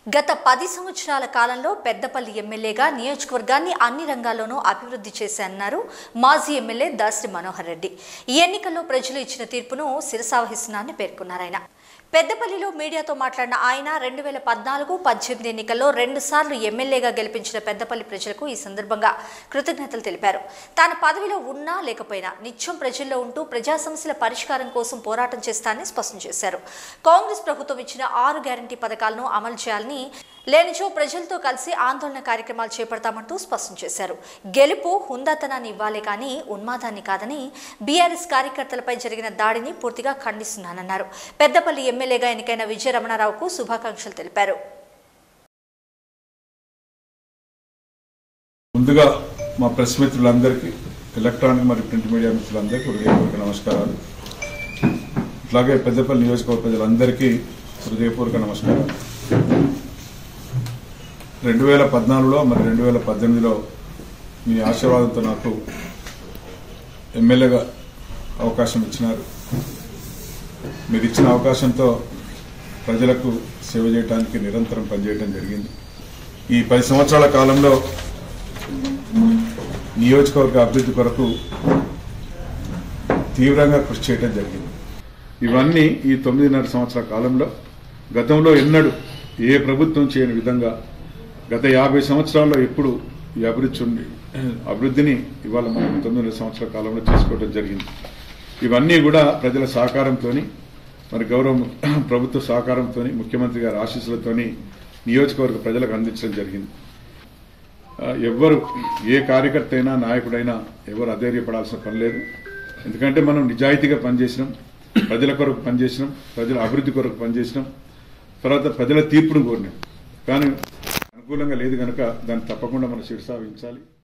గత పది సంవత్సరాల కాలంలో పెద్దపల్లి ఎమ్మెల్యేగా నియోజకవర్గాన్ని అన్ని రంగాల్లోనూ అభివృద్ధి చేశారన్నారు మాజీ ఎమ్మెల్యే దాసరి మనోహర్ రెడ్డి ఈ ఎన్నికల్లో ప్రజలు ఇచ్చిన తీర్పును శిరసావహిస్తున్నారని పేర్కొన్నారు ఆయన పెద్దపల్లిలో మీడియాతో మాట్లాడిన ఆయన రెండు వేల పద్నాలుగు పద్దెనిమిది ఎన్నికల్లో రెండు సార్లు ఎమ్మెల్యేగా గెలిపించిన పెద్దపల్లి ప్రజలకు ఈ సందర్భంగా కృతజ్ఞతలు తెలిపారు తాను పదవిలో ఉన్నా లేకపోయినా నిత్యం ప్రజల్లో ఉంటూ ప్రజా సమస్యల పరిష్కారం కోసం పోరాటం చేస్తానని స్పష్టం చేశారు కాంగ్రెస్ ప్రభుత్వం ఇచ్చిన ఆరు గ్యారంటీ పథకాలను అమలు చేయాలని లేనిచో ప్రజలతో కలిసి ఆందోళన కార్యక్రమాలు చేపడతామంటూ స్పష్టం చేశారు గెలుపు హుందాతనాన్ని ఇవ్వాలే కానీ ఉన్మాదాన్ని కాదని బీఆర్ఎస్ కార్యకర్తలపై జరిగిన దాడిని పూర్తిగా ఖండిస్తున్నానన్నారు పెద్దపల్లి ఎమ్మెల్యేగా ఎన్నికైన విజయ రమణారావుకు శుభాకాంక్షలు తెలిపారు ముందుగా మా ప్రెస్ మిత్రులందరికీ ఎలక్ట్రానిక్ మరియు ప్రింట్ మీడియా మిత్రులందరికీ హృదయపూర్వక నమస్కారాలు అట్లాగే పెద్దపల్లి నియోజకవర్గ ప్రజలందరికీ హృదయపూర్వక నమస్కారాలు రెండు వేల పద్నాలుగులో మరి రెండు వేల పద్దెనిమిదిలో మీ ఆశీర్వాదంతో నాకు ఎమ్మెల్యేగా అవకాశం ఇచ్చినారు మీరు ఇచ్చిన అవకాశంతో ప్రజలకు సేవ చేయడానికి నిరంతరం పనిచేయడం జరిగింది ఈ పది సంవత్సరాల కాలంలో నియోజకవర్గ అభివృద్ధి కొరకు తీవ్రంగా కృషి చేయడం జరిగింది ఇవన్నీ ఈ తొమ్మిదిన్నర సంవత్సరాల కాలంలో గతంలో ఎన్నడూ ఏ ప్రభుత్వం చేయని విధంగా గత యాభై సంవత్సరాల్లో ఎప్పుడు ఈ అభివృద్ధి ఉండి అభివృద్ధిని ఇవాళ మనం తొమ్మిదిన్నర సంవత్సరాల కాలంలో చేసుకోవడం జరిగింది ఇవన్నీ కూడా ప్రజల సహకారంతో మరి గౌరవ ప్రభుత్వ సహకారంతో ముఖ్యమంత్రి గారి ఆశీస్సులతోని నియోజకవర్గ ప్రజలకు అందించడం జరిగింది ఆ, ఎవ్వరు ఏ కార్యకర్త అయినా నాయకుడైనా ఎవరు అధైర్యపడాల్సిన పని లేదు ఎందుకంటే మనం నిజాయితీగా పనిచేసినాం ప్రజల కొరకు పనిచేసినాం ప్రజల అభివృద్ధి కొరకు పనిచేసినాం తర్వాత ప్రజల తీర్పును కోరినాం కానీ అనుకూలంగా లేదు కనుక దాన్ని తప్పకుండా మనం శిరసావించాలి